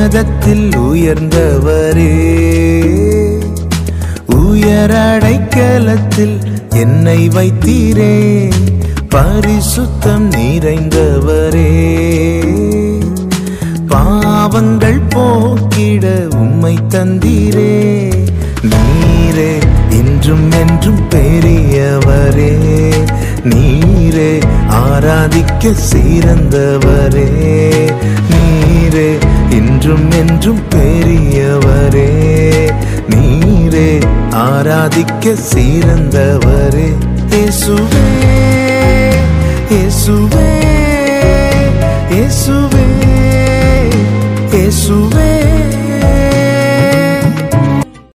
உன்னதத்தில் உயர்ந்தவரே உயரடைக்கலத்தில் என்னை வைத்தீரே பரிசுத்தம் நிறைந்தவரே பாவங்கள் போக்கிட உம்மை தந்தீரே நீரே இன்றும் என்றும் பெரியவரே நீரே ஆராதிக்க சிறந்தவரே நீரே இன்றும் என்றும் பெரியவரே நீரே ஆராதிக்க சிறந்தவரே இயேசுவே இயேசுவே இயேசுவே